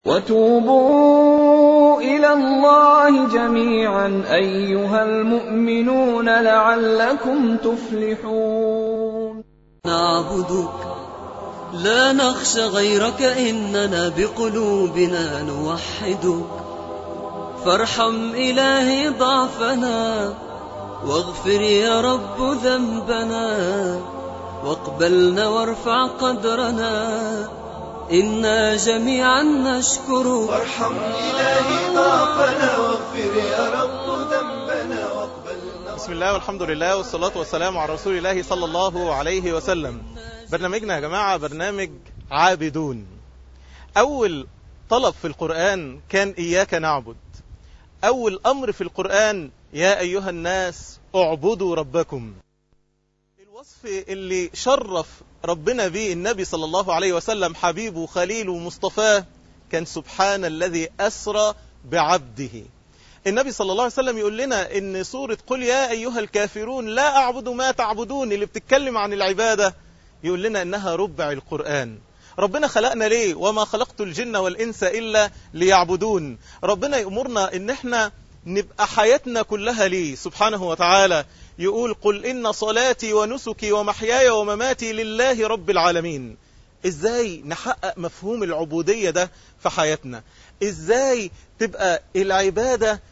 وَتُوبُوا إِلَى اللَّهِ جَمِيعًا أَيُّهَا الْمُؤْمِنُونَ لَعَلَّكُمْ تُفْلِحُونَ نعبدك لا نخشى غيرك إننا بقلوبنا نوحدك فارحم إلهي ضعفنا واغفر يا رب ذنبنا واقبلنا وارفع قدرنا إنا جميعا نشكرك وارحم إلهي ضعفنا واغفر يا رب ذنبنا واقبلنا بسم الله والحمد لله والصلاة والسلام على رسول الله صلى الله عليه وسلم برنامجنا يا جماعة برنامج عابدون أول طلب في القرآن كان إياك نعبد أول أمر في القرآن يا أيها الناس اعبدوا ربكم الوصف اللي شرف ربنا به النبي صلى الله عليه وسلم حبيبه خليله مصطفاه كان سبحان الذي أسرى بعبده النبي صلى الله عليه وسلم يقول لنا ان سورة قل يا أيها الكافرون لا أعبد ما تعبدون اللي بتتكلم عن العبادة يقول لنا انها ربع القرآن ربنا خلقنا ليه وما خلقت الجن والإنس إلا ليعبدون ربنا يأمرنا ان احنا نبقى حياتنا كلها ليه سبحانه وتعالى يقول قل إن صلاتي ونسكي ومحياي ومماتي لله رب العالمين ازاي نحقق مفهوم العبودية ده في حياتنا ازاي تبقى العبادة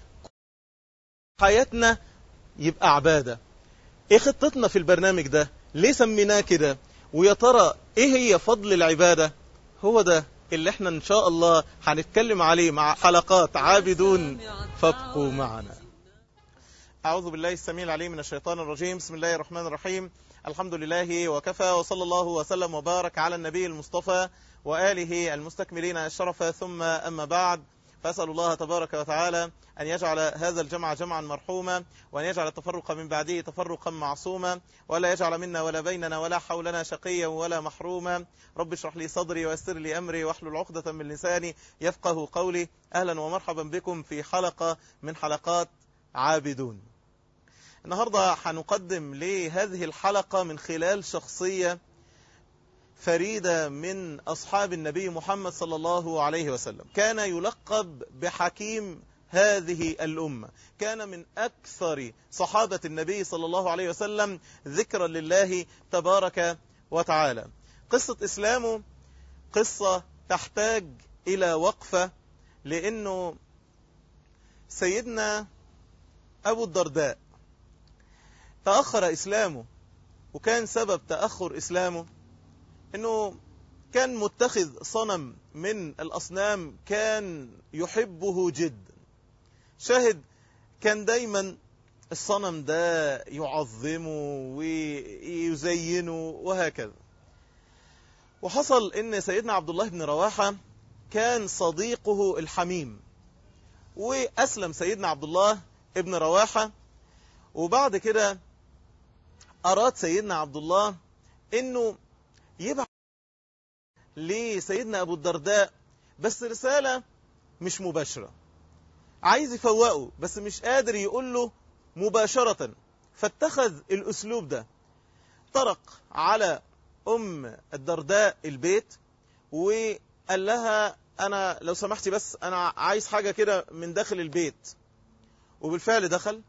حياتنا يبقى عبادة ايه خطتنا في البرنامج ده ليه سميناه كده ويا ترى ايه هي فضل العبادة هو ده اللي احنا ان شاء الله هنتكلم عليه مع حلقات عابدون فابقوا معنا أعوذ بالله السميع العليم من الشيطان الرجيم بسم الله الرحمن الرحيم الحمد لله وكفى وصلى الله وسلم وبارك على النبي المصطفى وآله المستكملين الشرف ثم أما بعد فأسأل الله تبارك وتعالى أن يجعل هذا الجمع جمعا مرحوما وأن يجعل التفرق من بعده تفرقا معصوما ولا يجعل منا ولا بيننا ولا حولنا شقيا ولا محروما رب اشرح لي صدري ويسر لي أمري واحلل عقدة من لساني يفقه قولي أهلا ومرحبا بكم في حلقة من حلقات عابدون النهاردة هنقدم لهذه الحلقة من خلال شخصية فريدة من أصحاب النبي محمد صلى الله عليه وسلم كان يلقب بحكيم هذه الأمة كان من أكثر صحابة النبي صلى الله عليه وسلم ذكرا لله تبارك وتعالى قصة إسلامه قصة تحتاج إلى وقفة لأنه سيدنا أبو الدرداء تأخر إسلامه وكان سبب تأخر إسلامه أنه كان متخذ صنم من الأصنام كان يحبه جدا شاهد كان دايما الصنم ده يعظمه ويزينه وهكذا وحصل ان سيدنا عبد الله بن رواحة كان صديقه الحميم وأسلم سيدنا عبد الله ابن رواحة وبعد كده أراد سيدنا عبد الله أنه يبعث لسيدنا أبو الدرداء بس رسالة مش مباشرة عايز يفوقه بس مش قادر يقول له مباشرة فاتخذ الأسلوب ده طرق على أم الدرداء البيت وقال لها أنا لو سمحتي بس أنا عايز حاجة كده من داخل البيت وبالفعل دخل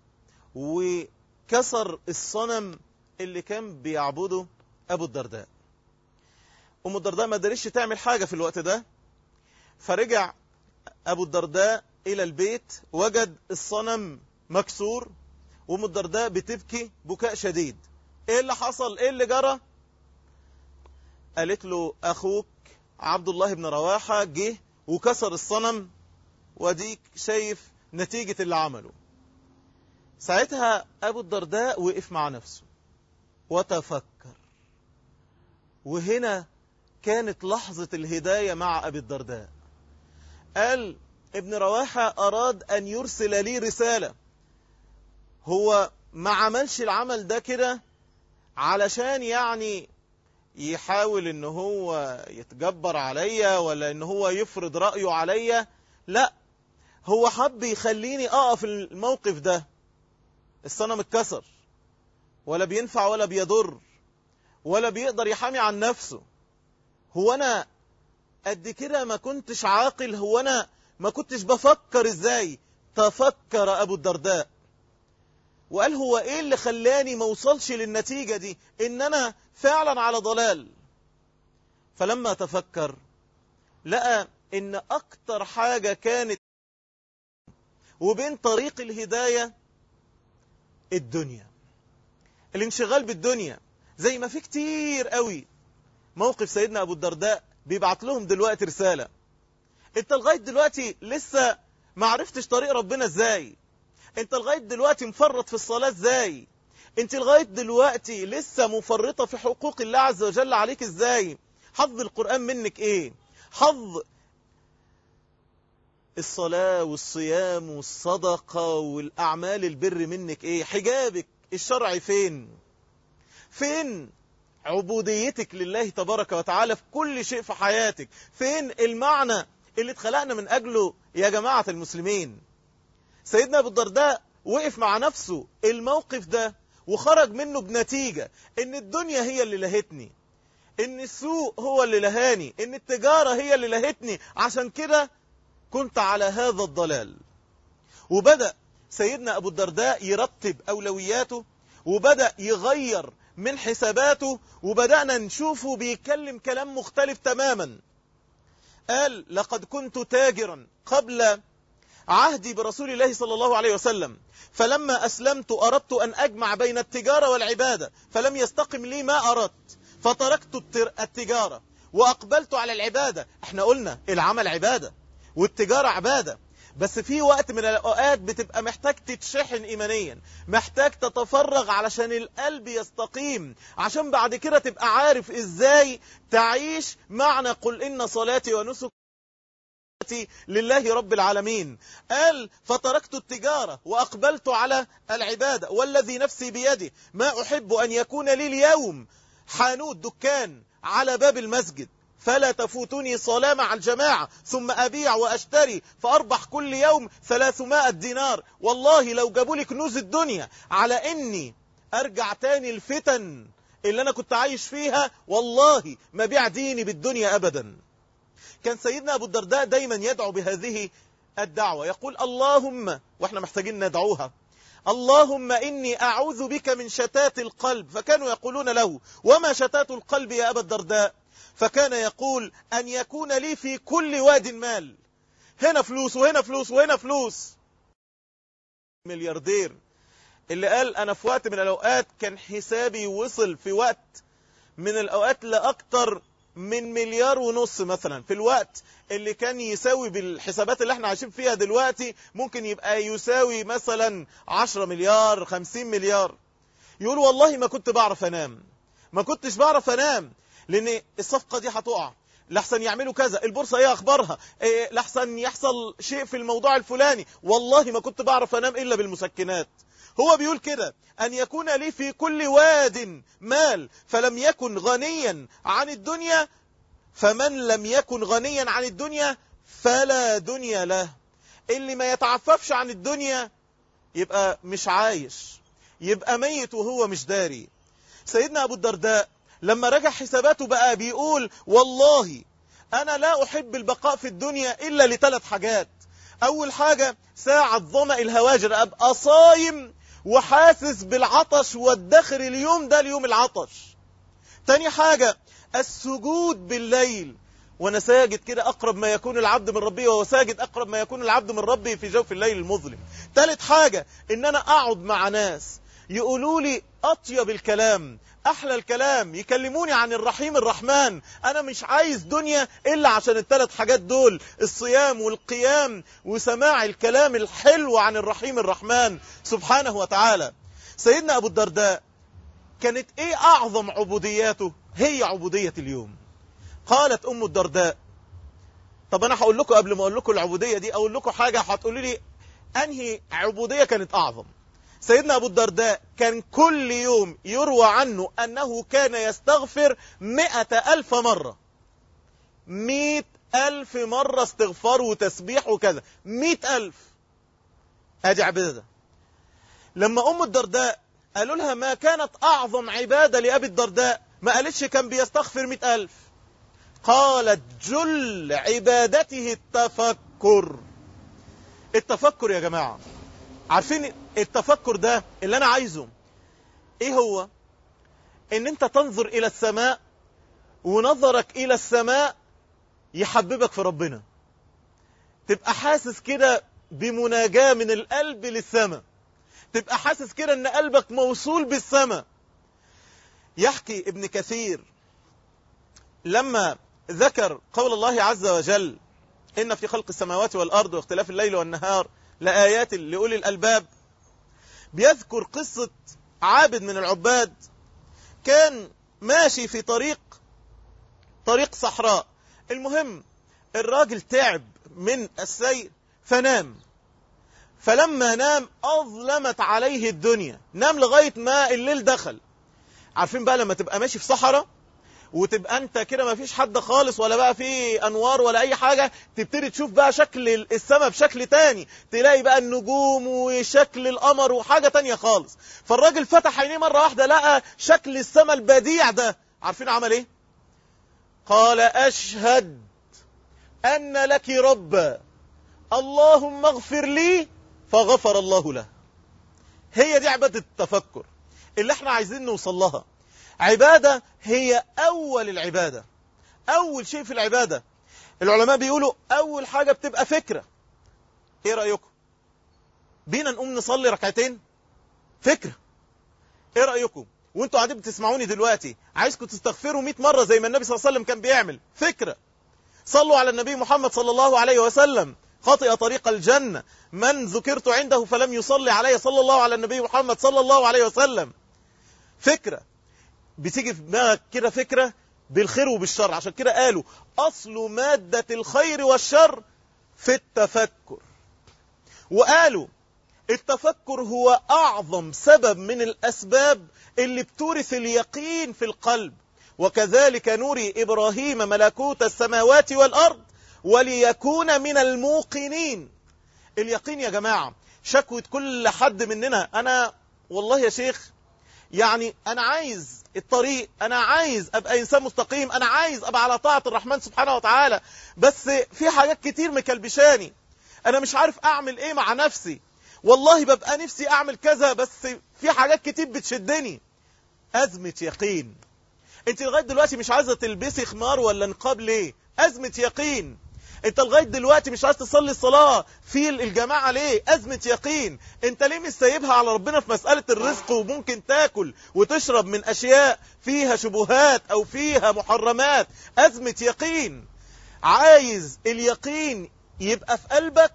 وكسر الصنم اللي كان بيعبده أبو الدرداء أم الدرداء ما قدرتش تعمل حاجة في الوقت ده فرجع أبو الدرداء إلى البيت وجد الصنم مكسور وأم الدرداء بتبكي بكاء شديد إيه اللي حصل إيه اللي جرى قالت له أخوك عبد الله بن رواحة جه وكسر الصنم وديك شايف نتيجة اللي عمله ساعتها أبو الدرداء وقف مع نفسه وتفكر وهنا كانت لحظة الهداية مع أبي الدرداء قال ابن رواحة أراد أن يرسل لي رسالة هو ما عملش العمل ده كده علشان يعني يحاول ان هو يتجبر عليا ولا ان هو يفرض رأيه عليا لا هو حب يخليني اقف الموقف ده الصنم اتكسر ولا بينفع ولا بيضر ولا بيقدر يحامي عن نفسه هو انا قد كده ما كنتش عاقل هو أنا ما كنتش بفكر إزاي تفكر أبو الدرداء وقال هو إيه اللي خلاني ما وصلش للنتيجة دي إن أنا فعلا على ضلال فلما تفكر لقى إن أكتر حاجة كانت وبين طريق الهداية الدنيا الانشغال بالدنيا زي ما في كتير قوي موقف سيدنا أبو الدرداء بيبعت لهم دلوقتي رسالة انت لغاية دلوقتي لسه ما عرفتش طريق ربنا ازاي انت لغاية دلوقتي مفرط في الصلاة ازاي انت لغاية دلوقتي لسه مفرطة في حقوق الله عز وجل عليك ازاي حظ القرآن منك ايه حظ الصلاة والصيام والصدقة والأعمال البر منك ايه حجابك الشرعي فين فين عبوديتك لله تبارك وتعالى في كل شيء في حياتك فين المعنى اللي اتخلقنا من أجله يا جماعة المسلمين سيدنا أبو الدرداء وقف مع نفسه الموقف ده وخرج منه بنتيجة ان الدنيا هي اللي لهتني ان السوق هو اللي لهاني ان التجارة هي اللي لهتني عشان كده كنت على هذا الضلال وبدأ سيدنا أبو الدرداء يرتب أولوياته وبدأ يغير من حساباته وبدأنا نشوفه بيتكلم كلام مختلف تماما قال لقد كنت تاجرا قبل عهدي برسول الله صلى الله عليه وسلم فلما أسلمت أردت أن أجمع بين التجارة والعبادة فلم يستقم لي ما أردت فتركت التجارة وأقبلت على العبادة احنا قلنا العمل عبادة والتجارة عبادة بس في وقت من الأوقات بتبقى محتاج تتشحن إيمانيا محتاج تتفرغ علشان القلب يستقيم عشان بعد كده تبقى عارف إزاي تعيش معنى قل إن صلاتي ونسك لله رب العالمين قال فتركت التجارة وأقبلت على العبادة والذي نفسي بيده ما أحب أن يكون لي اليوم حانوت دكان على باب المسجد فلا تفوتني صلاة مع الجماعة ثم أبيع وأشتري فأربح كل يوم ثلاثمائة دينار والله لو جابوا لي كنوز الدنيا على إني أرجع تاني الفتن اللي أنا كنت عايش فيها والله ما بيع ديني بالدنيا أبدا كان سيدنا أبو الدرداء دايما يدعو بهذه الدعوة يقول اللهم وإحنا محتاجين ندعوها اللهم إني أعوذ بك من شتات القلب فكانوا يقولون له وما شتات القلب يا أبا الدرداء فكان يقول أن يكون لي في كل واد مال هنا فلوس وهنا فلوس وهنا فلوس ملياردير اللي قال أنا في وقت من الأوقات كان حسابي وصل في وقت من الأوقات لأكتر من مليار ونص مثلا في الوقت اللي كان يساوي بالحسابات اللي احنا عايشين فيها دلوقتي ممكن يبقى يساوي مثلا 10 مليار 50 مليار يقول والله ما كنت بعرف انام ما كنتش بعرف انام لان الصفقة دي هتقع لحسن يعملوا كذا البورصة ايه اخبارها إيه لحسن يحصل شيء في الموضوع الفلاني والله ما كنت بعرف انام الا بالمسكنات هو بيقول كده أن يكون لي في كل واد مال فلم يكن غنيا عن الدنيا فمن لم يكن غنيا عن الدنيا فلا دنيا له اللي ما يتعففش عن الدنيا يبقى مش عايش يبقى ميت وهو مش داري سيدنا أبو الدرداء لما رجع حساباته بقى بيقول والله أنا لا أحب البقاء في الدنيا إلا لثلاث حاجات أول حاجة ساعة ظمأ الهواجر أبقى صايم وحاسس بالعطش والدخر اليوم ده اليوم العطش تاني حاجة السجود بالليل وانا ساجد كده اقرب ما يكون العبد من ربه وهو ساجد اقرب ما يكون العبد من ربه في جوف الليل المظلم تالت حاجة ان انا اقعد مع ناس يقولوا لي اطيب الكلام احلى الكلام يكلموني عن الرحيم الرحمن انا مش عايز دنيا الا عشان الثلاث حاجات دول الصيام والقيام وسماع الكلام الحلو عن الرحيم الرحمن سبحانه وتعالى سيدنا ابو الدرداء كانت ايه اعظم عبودياته هي عبودية اليوم قالت ام الدرداء طب انا هقول لكم قبل ما اقول لكم العبودية دي اقول لكم حاجة هتقولوا لي انهي عبودية كانت اعظم سيدنا أبو الدرداء كان كل يوم يروى عنه أنه كان يستغفر مئة ألف مرة مئة ألف مرة استغفار وتسبيح وكذا مئة ألف هذه عبادة لما أم الدرداء قالوا لها ما كانت أعظم عبادة لأبي الدرداء ما قالتش كان بيستغفر مئة ألف قالت جل عبادته التفكر التفكر يا جماعة عارفين التفكر ده اللي أنا عايزه إيه هو إن أنت تنظر إلى السماء ونظرك إلى السماء يحببك في ربنا تبقى حاسس كده بمناجاة من القلب للسماء تبقى حاسس كده ان قلبك موصول بالسماء يحكي ابن كثير لما ذكر قول الله عز وجل إن في خلق السماوات والأرض واختلاف الليل والنهار لآيات لأولي الألباب بيذكر قصة عابد من العباد كان ماشي في طريق طريق صحراء المهم الراجل تعب من السير فنام فلما نام أظلمت عليه الدنيا نام لغاية ما الليل دخل عارفين بقى لما تبقى ماشي في صحراء وتبقى انت كده ما فيش حد خالص ولا بقى في انوار ولا اي حاجة تبتدي تشوف بقى شكل السماء بشكل تاني تلاقي بقى النجوم وشكل القمر وحاجة تانية خالص فالراجل فتح عينيه مرة واحدة لقى شكل السماء البديع ده عارفين عمل ايه قال اشهد ان لك ربا اللهم اغفر لي فغفر الله له هي دي عبادة التفكر اللي احنا عايزين نوصل لها عبادة هي أول العبادة أول شيء في العبادة العلماء بيقولوا أول حاجة بتبقى فكرة إيه رأيكم بينا نقوم نصلي ركعتين فكرة إيه رأيكم وانتوا قاعدين بتسمعوني دلوقتي عايزكم تستغفروا 100 مرة زي ما النبي صلى الله عليه وسلم كان بيعمل فكرة صلوا على النبي محمد صلى الله عليه وسلم خطئ طريق الجنة من ذكرت عنده فلم يصلي عليه صلى الله على النبي محمد صلى الله عليه وسلم فكرة بتيجي في دماغك كده فكرة بالخير وبالشر عشان كده قالوا أصل مادة الخير والشر في التفكر وقالوا التفكر هو أعظم سبب من الأسباب اللي بتورث اليقين في القلب وكذلك نري إبراهيم ملكوت السماوات والأرض وليكون من الموقنين اليقين يا جماعة شكوة كل حد مننا أنا والله يا شيخ يعني أنا عايز الطريق أنا عايز أبقى إنسان مستقيم أنا عايز أبقى على طاعة الرحمن سبحانه وتعالى بس في حاجات كتير مكلبشاني أنا مش عارف أعمل إيه مع نفسي والله ببقى نفسي أعمل كذا بس في حاجات كتير بتشدني أزمة يقين أنت لغاية دلوقتي مش عايزة تلبسي خمار ولا نقاب ليه أزمة يقين انت لغايه دلوقتي مش عايز تصلي الصلاه في الجماعه ليه ازمه يقين انت ليه مش سايبها على ربنا في مساله الرزق وممكن تاكل وتشرب من اشياء فيها شبهات او فيها محرمات ازمه يقين عايز اليقين يبقى في قلبك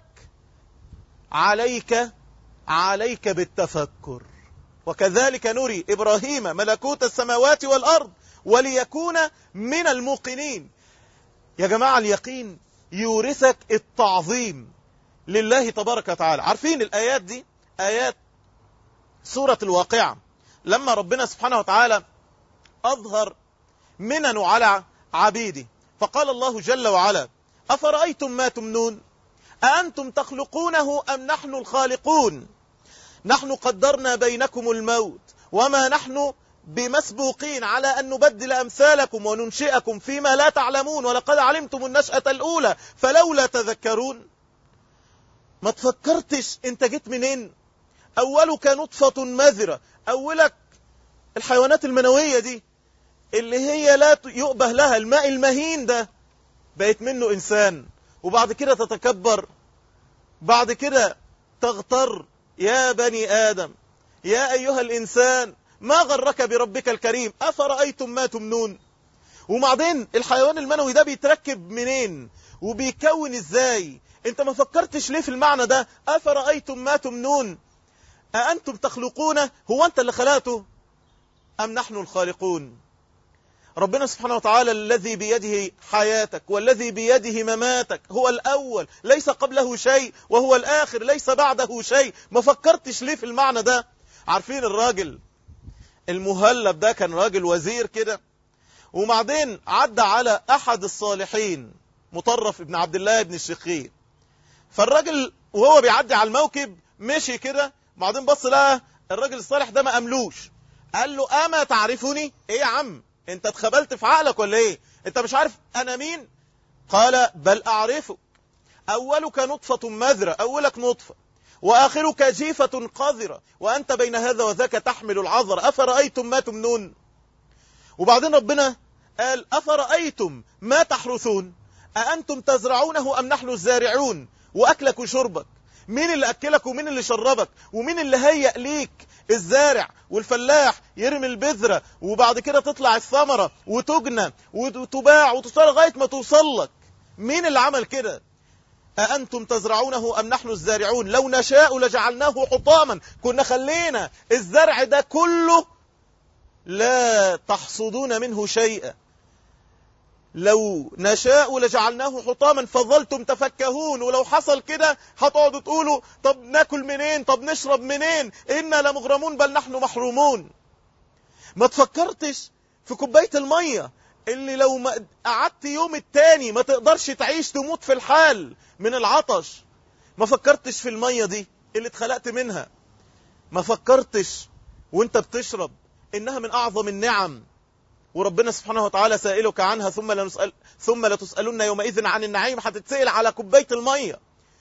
عليك عليك بالتفكر وكذلك نري ابراهيم ملكوت السماوات والارض وليكون من الموقنين يا جماعه اليقين يورثك التعظيم لله تبارك وتعالى عارفين الآيات دي آيات سورة الواقعة لما ربنا سبحانه وتعالى أظهر منن على عبيده فقال الله جل وعلا أفرأيتم ما تمنون أأنتم تخلقونه أم نحن الخالقون نحن قدرنا بينكم الموت وما نحن بمسبوقين على أن نبدل أمثالكم وننشئكم فيما لا تعلمون ولقد علمتم النشأة الأولى فلولا تذكرون ما تفكرتش انت جيت منين أولك نطفة مذرة أولك الحيوانات المنوية دي اللي هي لا يؤبه لها الماء المهين ده بقيت منه إنسان وبعد كده تتكبر بعد كده تغتر يا بني آدم يا أيها الإنسان ما غرك بربك الكريم أفرأيتم ما تمنون وبعدين الحيوان المنوي ده بيتركب منين وبيكون ازاي انت ما فكرتش ليه في المعنى ده أفرأيتم ما تمنون أأنتم تخلقونه هو أنت اللي خلقته أم نحن الخالقون ربنا سبحانه وتعالى الذي بيده حياتك والذي بيده مماتك هو الأول ليس قبله شيء وهو الآخر ليس بعده شيء ما فكرتش ليه في المعنى ده عارفين الراجل المهلب ده كان راجل وزير كده وبعدين عدى على أحد الصالحين مطرف ابن عبد الله ابن الشخير فالراجل وهو بيعدي على الموكب مشي كده بعدين بص لقى الراجل الصالح ده ما أملوش قال له أما تعرفني ايه يا عم انت اتخبلت في عقلك ولا ايه انت مش عارف انا مين قال بل اعرفك اولك نطفة مذرة اولك نطفة واخرك جيفة قذرة وانت بين هذا وذاك تحمل العذر افرأيتم ما تمنون وبعدين ربنا قال افرأيتم ما تحرثون أأنتم تزرعونه أم نحن الزارعون وأكلك وشربك مين اللي أكلك ومين اللي شربك ومين اللي هيأ ليك الزارع والفلاح يرمي البذرة وبعد كده تطلع الثمرة وتجنى وتباع وتصل لغاية ما توصل لك مين اللي عمل كده أأنتم تزرعونه أم نحن الزارعون لو نشاء لجعلناه حطاما كنا خلينا الزرع ده كله لا تحصدون منه شيئا لو نشاء لجعلناه حطاما فظلتم تفكهون ولو حصل كده هتقعدوا تقولوا طب ناكل منين طب نشرب منين إنا لمغرمون بل نحن محرومون ما تفكرتش في كوباية المية اللي لو ما قعدت يوم التاني ما تقدرش تعيش تموت في الحال من العطش ما فكرتش في المية دي اللي اتخلقت منها ما فكرتش وانت بتشرب انها من اعظم النعم وربنا سبحانه وتعالى سائلك عنها ثم لنسأل ثم لتسألن يومئذ عن النعيم هتتسأل على كوباية المية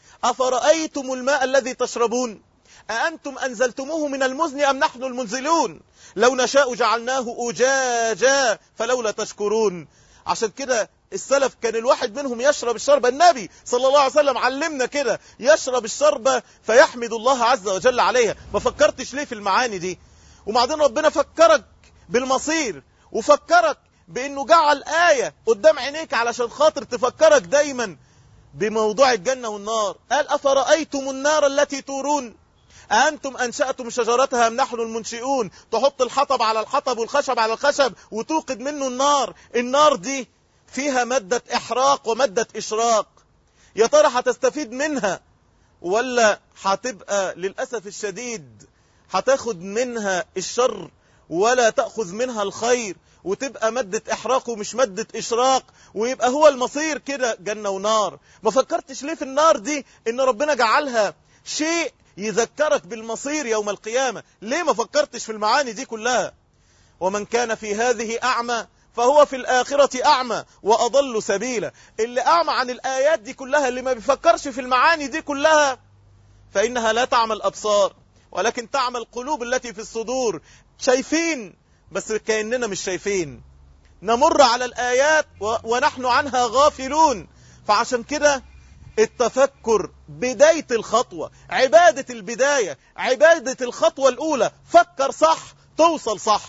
أفرأيتم الماء الذي تشربون أأنتم أنزلتموه من المزن أم نحن المنزلون لو نشاء جعلناه أجاجا فلولا تشكرون عشان كده السلف كان الواحد منهم يشرب الشربة النبي صلى الله عليه وسلم علمنا كده يشرب الشربة فيحمد الله عز وجل عليها ما فكرتش ليه في المعاني دي وبعدين ربنا فكرك بالمصير وفكرك بانه جعل آية قدام عينيك علشان خاطر تفكرك دايما بموضوع الجنة والنار قال أفرأيتم النار التي تورون أنتم أنشأتم شجرتها أم نحن المنشئون تحط الحطب على الحطب والخشب على الخشب وتوقد منه النار النار دي فيها مادة إحراق ومادة إشراق يا ترى هتستفيد منها ولا هتبقى للأسف الشديد هتاخد منها الشر ولا تأخذ منها الخير وتبقى مادة إحراق ومش مادة إشراق ويبقى هو المصير كده جنة ونار ما فكرتش ليه في النار دي إن ربنا جعلها شيء يذكرك بالمصير يوم القيامة ليه ما فكرتش في المعاني دي كلها ومن كان في هذه أعمى فهو في الآخرة أعمى وأضل سبيلا اللي أعمى عن الآيات دي كلها اللي ما بيفكرش في المعاني دي كلها فإنها لا تعمى الأبصار ولكن تعمى القلوب التي في الصدور شايفين بس كأننا مش شايفين نمر على الآيات و... ونحن عنها غافلون فعشان كده التفكر بداية الخطوة عبادة البداية عبادة الخطوة الأولى فكر صح توصل صح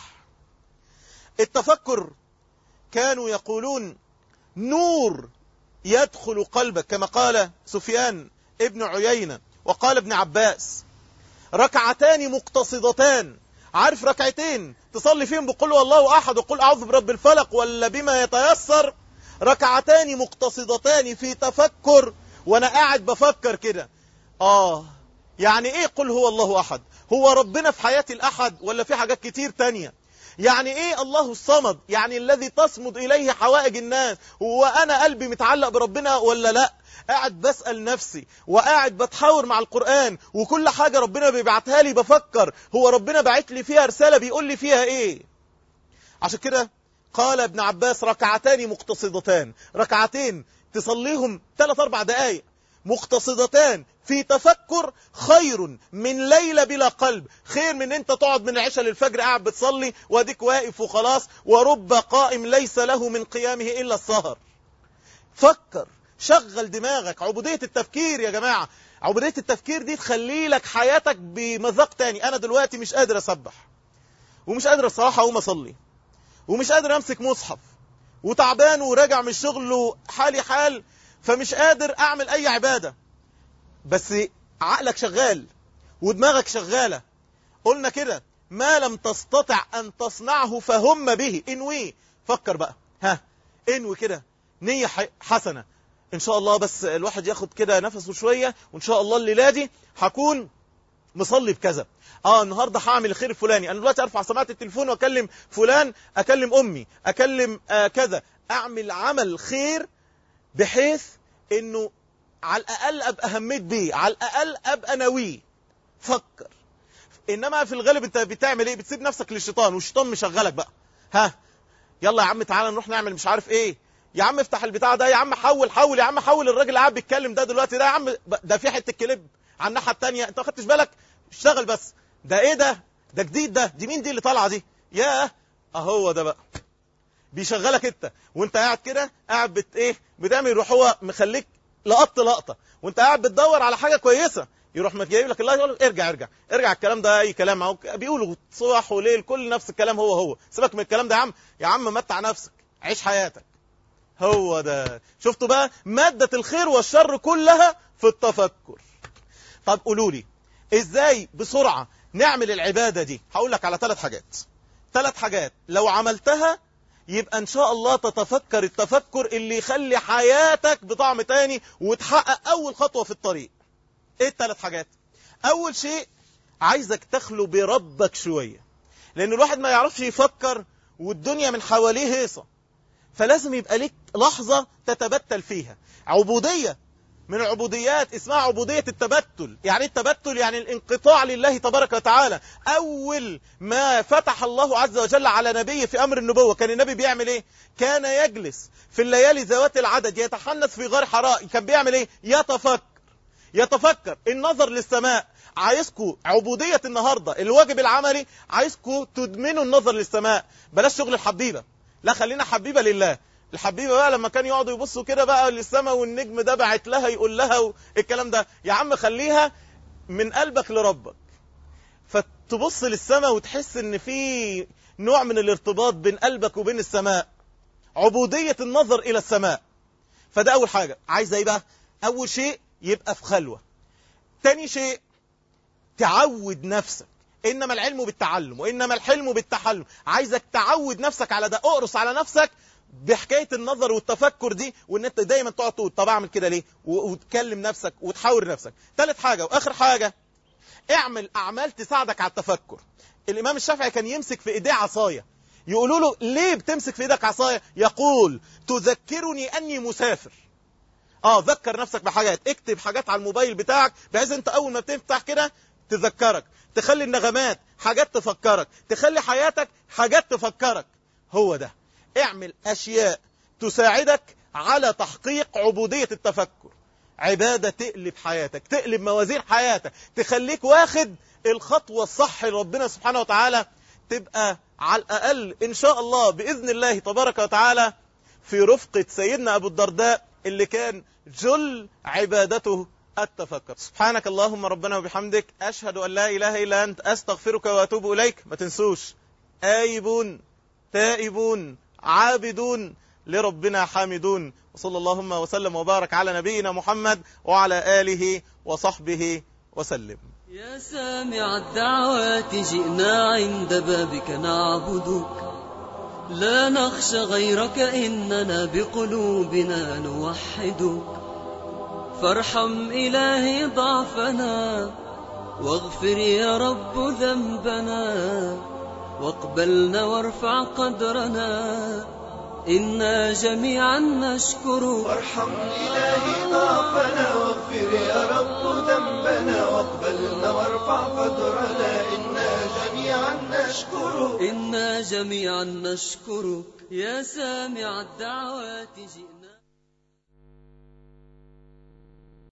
التفكر كانوا يقولون نور يدخل قلبك كما قال سفيان ابن عيينة وقال ابن عباس ركعتان مقتصدتان عارف ركعتين تصلي فيهم بقول والله أحد وقل أعوذ برب الفلق ولا بما يتيسر ركعتان مقتصدتان في تفكر وانا قاعد بفكر كده اه يعني ايه قل هو الله احد هو ربنا في حياة الاحد ولا في حاجات كتير تانية يعني ايه الله الصمد يعني الذي تصمد اليه حوائج الناس هو انا قلبي متعلق بربنا ولا لا قاعد بسأل نفسي وقاعد بتحاور مع القرآن وكل حاجة ربنا بيبعتها لي بفكر هو ربنا بعت لي فيها رسالة بيقول لي فيها ايه عشان كده قال ابن عباس ركعتان مقتصدتان ركعتين تصليهم ثلاث أربع دقايق مقتصدتان في تفكر خير من ليلة بلا قلب خير من انت تقعد من العشاء للفجر قاعد بتصلي واديك واقف وخلاص ورب قائم ليس له من قيامه إلا السهر فكر شغل دماغك عبودية التفكير يا جماعة عبودية التفكير دي تخلي لك حياتك بمذاق تاني أنا دلوقتي مش قادر أسبح ومش قادر الصراحة أقوم أصلي ومش قادر أمسك مصحف وتعبان وراجع من الشغل حالي حال فمش قادر أعمل أي عبادة بس عقلك شغال ودماغك شغالة قلنا كده ما لم تستطع أن تصنعه فهم به انوي فكر بقى ها انوي كده نية حسنة ان شاء الله بس الواحد ياخد كده نفسه شوية وان شاء الله الليلة دي هكون مصلي بكذا اه النهارده هعمل الخير الفلاني انا دلوقتي ارفع سماعه التليفون واكلم فلان اكلم امي اكلم آه كذا اعمل عمل خير بحيث انه على الاقل ابقى هميت بيه على الاقل ابقى ناويه فكر انما في الغالب انت بتعمل ايه بتسيب نفسك للشيطان والشيطان مشغلك بقى ها يلا يا عم تعالى نروح نعمل مش عارف ايه يا عم افتح البتاع ده يا عم حول حول يا عم حول الراجل اللي قاعد بيتكلم ده دلوقتي ده يا عم ب- ده في حته كليب على الناحيه الثانيه انت ما خدتش بالك اشتغل بس ده ايه ده ده جديد ده دي مين دي اللي طالعه دي ياه اهو ده بقى بيشغلك انت وانت قاعد كده قاعد بت ايه بتعمل يروح هو مخليك لقط لقطه وانت قاعد بتدور على حاجه كويسه يروح ما جايب لك الله يقول لك ارجع ارجع ارجع الكلام ده اي كلام اهو بيقولوا صبح وليل كل نفس الكلام هو هو سيبك من الكلام ده يا عم يا عم متع نفسك عيش حياتك هو ده شفتوا بقى مادة الخير والشر كلها في التفكر طب قولوا لي ازاي بسرعة نعمل العبادة دي هقول لك على ثلاث حاجات ثلاث حاجات لو عملتها يبقى ان شاء الله تتفكر التفكر اللي يخلي حياتك بطعم تاني وتحقق اول خطوة في الطريق ايه الثلاث حاجات اول شيء عايزك تخلو بربك شوية لان الواحد ما يعرفش يفكر والدنيا من حواليه هيصة فلازم يبقى ليك لحظة تتبتل فيها عبودية من العبوديات اسمها عبودية التبتل يعني إيه التبتل يعني الانقطاع لله تبارك وتعالى أول ما فتح الله عز وجل على نبيه في أمر النبوة كان النبي بيعمل إيه كان يجلس في الليالي ذوات العدد يتحنث في غار حراء كان بيعمل إيه يتفكر يتفكر النظر للسماء عايزكم عبودية النهاردة الواجب العملي عايزكم تدمنوا النظر للسماء بلاش شغل الحبيبة لا خلينا حبيبة لله الحبيبة بقى لما كانوا يقعدوا يبصوا كده بقى للسماء والنجم ده بعت لها يقول لها الكلام ده يا عم خليها من قلبك لربك فتبص للسماء وتحس ان في نوع من الارتباط بين قلبك وبين السماء عبودية النظر الى السماء فده اول حاجة عايزة ايه بقى اول شيء يبقى في خلوة تاني شيء تعود نفسك انما العلم بالتعلم وانما الحلم بالتحلم عايزك تعود نفسك على ده اقرص على نفسك بحكايه النظر والتفكر دي وان انت دايما تقعد تقول طب اعمل كده ليه و- وتكلم نفسك وتحاور نفسك ثالث حاجه واخر حاجه اعمل اعمال تساعدك على التفكر الامام الشافعي كان يمسك في ايديه عصايه يقولوا له ليه بتمسك في ايدك عصايه يقول تذكرني اني مسافر اه ذكر نفسك بحاجات اكتب حاجات على الموبايل بتاعك بحيث انت اول ما بتفتح كده تذكرك تخلي النغمات حاجات تفكرك تخلي حياتك حاجات تفكرك هو ده اعمل اشياء تساعدك على تحقيق عبودية التفكر عبادة تقلب حياتك تقلب موازين حياتك تخليك واخد الخطوة الصح لربنا سبحانه وتعالى تبقى على الأقل إن شاء الله بإذن الله تبارك وتعالى في رفقة سيدنا أبو الدرداء اللي كان جل عبادته التفكر سبحانك اللهم ربنا وبحمدك أشهد أن لا إله إلا أنت أستغفرك وأتوب إليك ما تنسوش آيبون تائبون عابدون لربنا حامدون وصلى اللهم وسلم وبارك على نبينا محمد وعلى آله وصحبه وسلم يا سامع الدعوات جئنا عند بابك نعبدك لا نخشى غيرك إننا بقلوبنا نوحدك فارحم إلهي ضعفنا واغفر يا رب ذنبنا واقبلنا وارفع قدرنا إنا جميعا نشكرك وارحم إلهي ضعفنا واغفر يا رب ذنبنا واقبلنا وارفع قدرنا إنا جميعا نشكرك إنا جميعا نشكرك يا سامع الدعوات جئنا